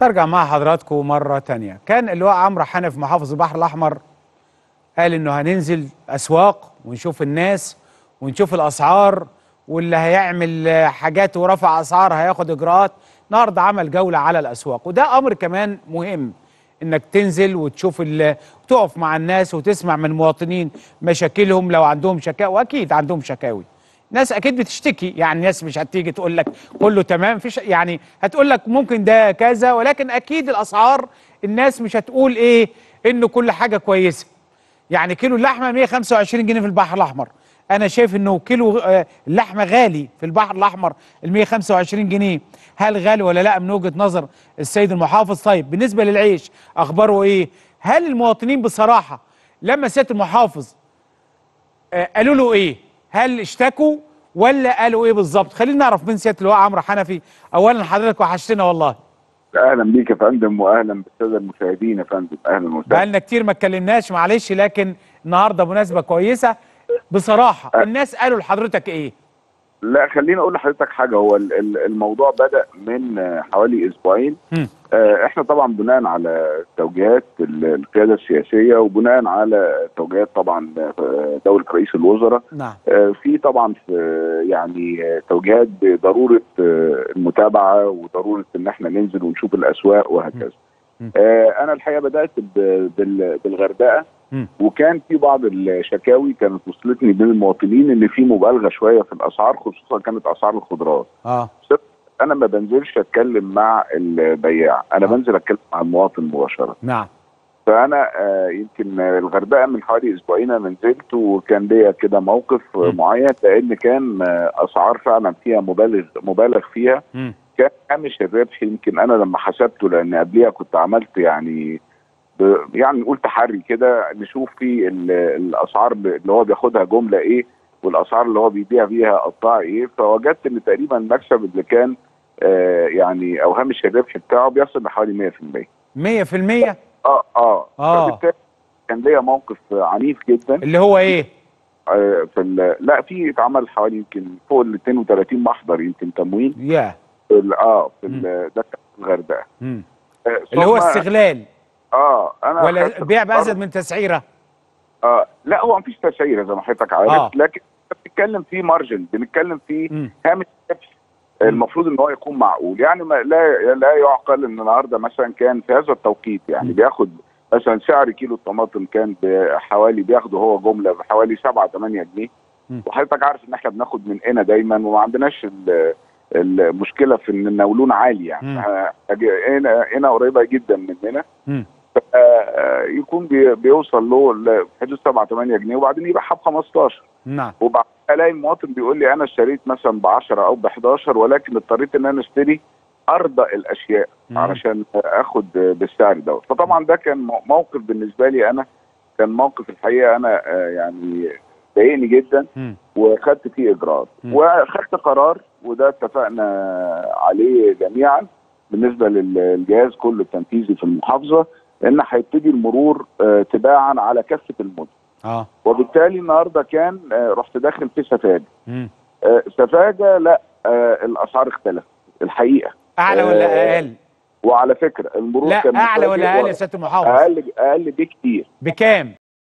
ارجع مع حضراتكم مره تانية كان اللواء عمرو حنف محافظ البحر الاحمر قال انه هننزل اسواق ونشوف الناس ونشوف الاسعار واللي هيعمل آه، حاجات ورفع اسعار هياخد اجراءات النهارده عمل جوله على الاسواق وده امر كمان مهم انك تنزل وتشوف ال- وتقف مع الناس وتسمع من المواطنين مشاكلهم لو عندهم شكاوى واكيد عندهم شكاوي ناس اكيد بتشتكي يعني ناس مش هتيجي تقول لك كله تمام فيش يعني هتقول لك ممكن ده كذا ولكن اكيد الاسعار الناس مش هتقول ايه انه كل حاجه كويسه يعني كيلو اللحمه 125 جنيه في البحر الاحمر انا شايف انه كيلو آه، اللحمه غالي في البحر الاحمر ال 125 جنيه هل غالي ولا لا من وجهه نظر السيد المحافظ طيب بالنسبه للعيش اخباره ايه هل المواطنين بصراحه لما سياده المحافظ آه، قالوا له ايه هل اشتكوا ولا قالوا ايه بالظبط خلينا نعرف من سياده اللواء عمرو حنفي اولا حضرتك وحشتنا والله اهلا بيك يا فندم واهلا بالساده المشاهدين يا فندم اهلا وسهلا بقالنا كتير ما اتكلمناش معلش لكن النهارده مناسبه كويسه بصراحه الناس قالوا لحضرتك ايه لا خليني اقول لحضرتك حاجه هو ال- ال- الموضوع بدا من آه، حوالي اسبوعين مم. آه، احنا طبعا بناء على توجيهات ال- القياده السياسيه وبناء على توجيهات طبعا آه، دوله رئيس الوزراء نعم آه، في طبعا في يعني آه، توجيهات بضروره آه، المتابعه وضروره ان احنا ننزل ونشوف الاسواق وهكذا. م. آه، انا الحقيقه بدات ب- بال- بالغردقه مم. وكان في بعض الشكاوي كانت وصلتني من المواطنين ان في مبالغه شويه في الاسعار خصوصا كانت اسعار الخضروات. اه انا ما بنزلش اتكلم مع البياع، انا آه. بنزل اتكلم مع المواطن مباشره. نعم فانا آه، يمكن آه، الغردقه من حوالي اسبوعين انا نزلت وكان ليا كده موقف آه، م. معين لان كان آه، اسعار فعلا فيها مبالغ مبالغ فيها مم. كان هامش الربح يمكن انا لما حسبته لان قبليها كنت عملت يعني ب- يعني نقول تحري كده نشوف في ال- الاسعار ب- اللي هو بياخدها جمله ايه والاسعار اللي هو بيبيع بيها قطاع ايه فوجدت ان تقريبا المكسب اللي كان آه يعني او هامش الربح بتاعه بيصل لحوالي 100% 100% اه اه آه. فبالتالي كان ليا موقف عنيف جدا اللي هو ايه آه في ال- لا في اتعمل حوالي يمكن فوق ال 32 محضر يمكن تموين يا في ال- اه في ال- ده كان في الغردقه مم. آه اللي هو ثم- استغلال اه انا ولا خدت بيع قرار- بأزيد من تسعيره اه لا هو مفيش تسعيره زي ما حضرتك عارف آه. لكن بنتكلم في مارجن بنتكلم في مم. هامش ربح المفروض ان هو يكون معقول يعني ما لا لا يعقل ان النهارده مثلا كان في هذا التوقيت يعني مم. بياخد مثلا سعر كيلو الطماطم كان بحوالي بياخده هو جمله بحوالي 7 8 جنيه مم. وحضرتك عارف ان احنا بناخد من هنا دايما وما عندناش ال- المشكله في ان النولون عالي يعني مم. إحنا هنا هنا قريبه جدا مننا مم. آه، يكون بي- بيوصل له ل- في حدود 7 8 جنيه وبعدين يبيعها ب 15 نعم وبعدين الاقي المواطن بيقول لي انا اشتريت مثلا ب 10 او ب 11 ولكن اضطريت ان انا اشتري ارضى الاشياء مم. علشان اخد بالسعر دوت فطبعا ده كان مو- موقف بالنسبه لي انا كان موقف الحقيقه انا آه، يعني ضايقني جدا مم. وخدت فيه اجراءات مم. وخدت قرار وده اتفقنا عليه جميعا بالنسبه للجهاز كله التنفيذي في المحافظه ان هيبتدي المرور آه، تباعا على كافه المدن اه وبالتالي النهارده كان آه، رحت داخل في سفاجه مم. آه، سفاجه لا آه، الاسعار اختلفت الحقيقه اعلى ولا آه، اقل وعلى فكره المرور لا كان اعلى ولا مفاجئ اقل يا سياده المحافظ اقل اقل بكتير بكام